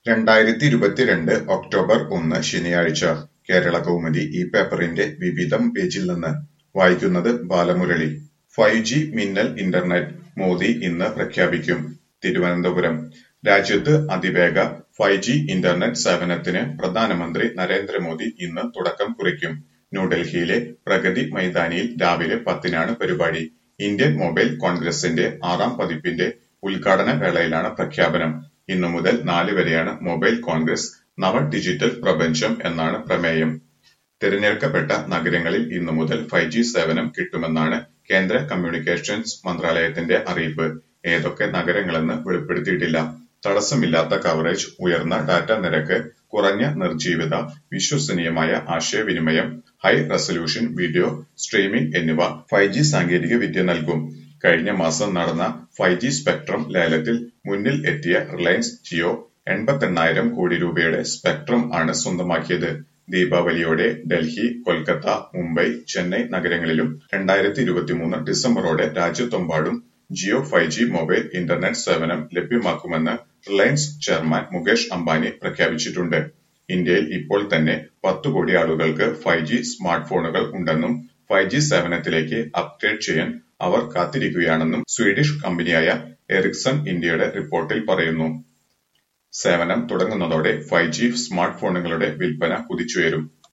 രണ്ടായിരത്തി ഇരുപത്തിരണ്ട് ഒക്ടോബർ ഒന്ന് ശനിയാഴ്ച കേരളകൗമുദി ഈ പേപ്പറിന്റെ വിവിധം പേജിൽ നിന്ന് വായിക്കുന്നത് ബാലമുരളി ഫൈവ് ജി മിന്നൽ ഇന്റർനെറ്റ് മോദി ഇന്ന് പ്രഖ്യാപിക്കും തിരുവനന്തപുരം രാജ്യത്ത് അതിവേഗ ഫൈവ് ജി ഇന്റർനെറ്റ് സേവനത്തിന് പ്രധാനമന്ത്രി നരേന്ദ്രമോദി ഇന്ന് തുടക്കം കുറിക്കും ന്യൂഡൽഹിയിലെ പ്രഗതി മൈതാനിയിൽ രാവിലെ പത്തിനാണ് പരിപാടി ഇന്ത്യൻ മൊബൈൽ കോൺഗ്രസിന്റെ ആറാം പതിപ്പിന്റെ ഉദ്ഘാടന വേളയിലാണ് പ്രഖ്യാപനം ഇന്നു മുതൽ നാല് വരെയാണ് മൊബൈൽ കോൺഗ്രസ് നവ ഡിജിറ്റൽ പ്രപഞ്ചം എന്നാണ് പ്രമേയം തിരഞ്ഞെടുക്കപ്പെട്ട നഗരങ്ങളിൽ ഇന്നു മുതൽ ഫൈവ് ജി സേവനം കിട്ടുമെന്നാണ് കേന്ദ്ര കമ്മ്യൂണിക്കേഷൻസ് മന്ത്രാലയത്തിന്റെ അറിയിപ്പ് ഏതൊക്കെ നഗരങ്ങളെന്ന് വെളിപ്പെടുത്തിയിട്ടില്ല തടസ്സമില്ലാത്ത കവറേജ് ഉയർന്ന ഡാറ്റ നിരക്ക് കുറഞ്ഞ നിർജീവത വിശ്വസനീയമായ ആശയവിനിമയം ഹൈ റെസല്യൂഷൻ വീഡിയോ സ്ട്രീമിംഗ് എന്നിവ ഫൈവ് ജി സാങ്കേതിക വിദ്യ നൽകും കഴിഞ്ഞ മാസം നടന്ന ഫൈവ് ജി സ്പെക്ട്രം ലേലത്തിൽ മുന്നിൽ എത്തിയ റിലയൻസ് ജിയോ എൺപത്തെണ്ണായിരം കോടി രൂപയുടെ സ്പെക്ട്രം ആണ് സ്വന്തമാക്കിയത് ദീപാവലിയോടെ ഡൽഹി കൊൽക്കത്ത മുംബൈ ചെന്നൈ നഗരങ്ങളിലും രണ്ടായിരത്തി ഇരുപത്തിമൂന്ന് ഡിസംബറോടെ രാജ്യത്തെമ്പാടും Jio five G mobile internet സേവനം ലഭ്യമാക്കുമെന്ന് റിലയൻസ് ചെയർമാൻ മുകേഷ് അംബാനി പ്രഖ്യാപിച്ചിട്ടുണ്ട് ഇന്ത്യയിൽ ഇപ്പോൾ തന്നെ പത്തു കോടി ആളുകൾക്ക് ഫൈവ് ജി സ്മാർട്ട് ഫോണുകൾ ഉണ്ടെന്നും ഫൈവ് ജി സേവനത്തിലേക്ക് അപ്ഗ്രേഡ് ചെയ്യാൻ അവർ കാത്തിരിക്കുകയാണെന്നും സ്വീഡിഷ് കമ്പനിയായ എറിക്സൺ ഇന്ത്യയുടെ റിപ്പോർട്ടിൽ പറയുന്നു സേവനം തുടങ്ങുന്നതോടെ ഫൈവ് ജി സ്മാർട്ട് ഫോണുകളുടെ വിൽപ്പന കുതിച്ചുയരും